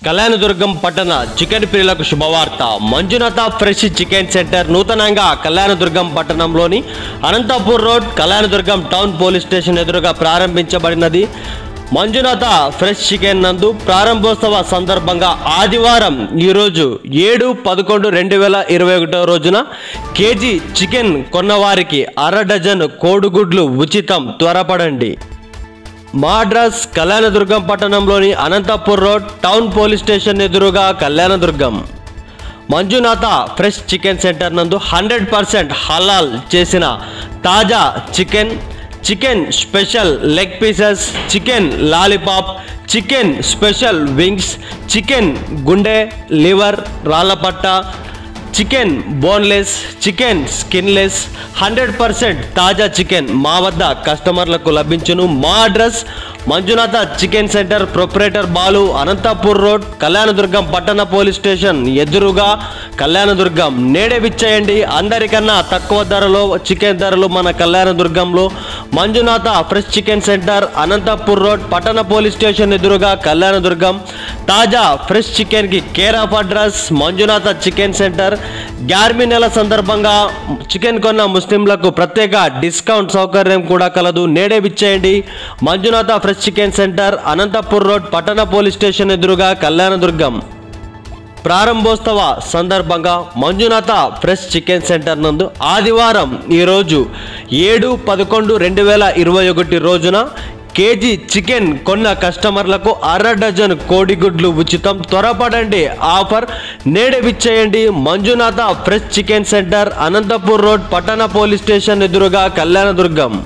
కళ్యాణదుర్గం పట్టణ చికెన్ ప్రియులకు శుభవార్త మంజునాథ ఫ్రెష్ చికెన్ సెంటర్ నూతనంగా కళ్యాణదుర్గం పట్టణంలోని Anantapur road Kalyanadurgam town police station ఎదురుగా ప్రారంభించబడినది మంజునాథ ఫ్రెష్ చికెన్ నందు ప్రారంభోత్సవ సందర్భంగా ఆదివారం ఈరోజు ఏడు పదకొండు రెండు వేల ఇరవై ఒకటో రోజున కేజీ చికెన్ కొన్నవారికి అర డజన్ కోడిగుడ్లు ఉచితం త్వరపడండి మా అడ్రస్ కళ్యాణదుర్గం పట్టణంలోని Anantapur road town police station ఎదురుగా Kalyanadurgam Manjunatha fresh chicken centre నందు హండ్రెడ్ పర్సెంట్ హలాల్ చేసిన తాజా chicken chicken special leg pieces chicken lollipop chicken special wings chicken గుండె లివర్ రాళ్ళపట్ట chicken boneless chicken skinless hundred percent తాజా చికెన్ మా వద్ద కస్టమర్లకు లభించును మా address Manjunatha chicken centre proprietor Balu Anantapur road Kalyanadurgam పట్టణ పోలీస్ స్టేషన్ ఎదురుగా కళ్యాణదుర్గం నేడే విచ్చేయండి అందరికన్నా తక్కువ ధరలో చికెన్ ధరలు మన కళ్యాణదుర్గంలో Manjunatha fresh chicken centre Anantapur road పట్టణ పోలీస్ స్టేషన్ ఎదురుగా కళ్యాణదుర్గం తాజా ఫ్రెష్ చికెన్కి care of address Manjunatha chicken centre గ్యార్మి నెల సందర్భంగా చికెన్ కొన్న ముస్లింలకు ప్రత్యేక డిస్కౌంట్ సౌకర్యం కూడా కలదు నేడే విచ్చేయండి Manjunatha fresh chicken centre Anantapur road పట్టణ పోలీస్ స్టేషన్ ఎదురుగా కళ్యాణదుర్గం ప్రారంభోత్సవ సందర్భంగా మంజునాథ ఫ్రెష్ చికెన్ సెంటర్ నందు ఆదివారం ఈరోజు ఏడు పదకొండు రెండు వేల ఇరవై ఒకటి రోజున కేజీ చికెన్ కొన్న కస్టమర్లకు అర డజన్ కోడిగుడ్లు ఉచితం త్వరపడండి ఆఫర్ నేడే విచ్చేయండి Manjunatha fresh chicken centre Anantapur road పట్టణ పోలీస్ స్టేషన్ ఎదురుగా Kalyanadurgam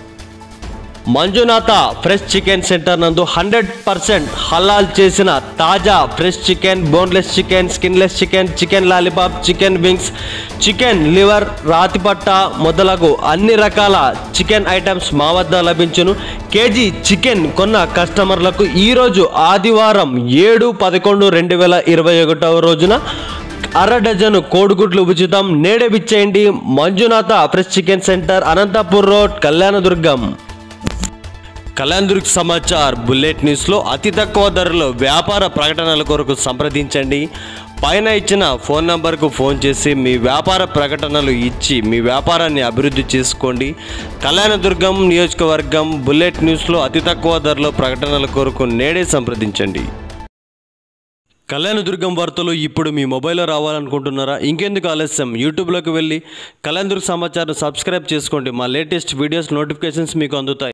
Manjunatha fresh chicken centre నందు హండ్రెడ్ పర్సెంట్ హలాల్ చేసిన తాజా fresh chicken boneless chicken skinless chicken chicken lollipop chicken wings chicken liver రాతిపట్ట మొదలగు అన్ని రకాల చికెన్ ఐటమ్స్ మా వద్ద లభించును కేజీ చికెన్ కొన్న కస్టమర్లకు ఈరోజు ఆదివారం ఏడు పదకొండు రెండు వేల ఇరవై ఒకటవ రోజున అర డజను కోడిగుడ్లు ఉచితం నేడే విచ్చేయండి Manjunatha fresh chicken centre Anantapur road Kalyanadurgam Kalyandurg Samachar bullet న్యూస్లో అతి తక్కువ ధరలో వ్యాపార ప్రకటనల కొరకు సంప్రదించండి పైన ఇచ్చిన ఫోన్ నంబర్కు ఫోన్ చేసి మీ వ్యాపార ప్రకటనలు ఇచ్చి మీ వ్యాపారాన్ని అభివృద్ధి చేసుకోండి కళ్యాణదుర్గం నియోజకవర్గం బుల్లెట్ న్యూస్లో అతి తక్కువ ధరలో ప్రకటనల కొరకు నేడే సంప్రదించండి కళ్యాణదుర్గం వార్తలు ఇప్పుడు మీ మొబైల్లో రావాలనుకుంటున్నారా ఇంకెందుకు ఆలస్యం యూట్యూబ్లోకి వెళ్ళి కళ్యాణదుర్గ సమాచారం సబ్స్క్రైబ్ చేసుకోండి మా లేటెస్ట్ వీడియోస్ నోటిఫికేషన్స్ మీకు అందుతాయి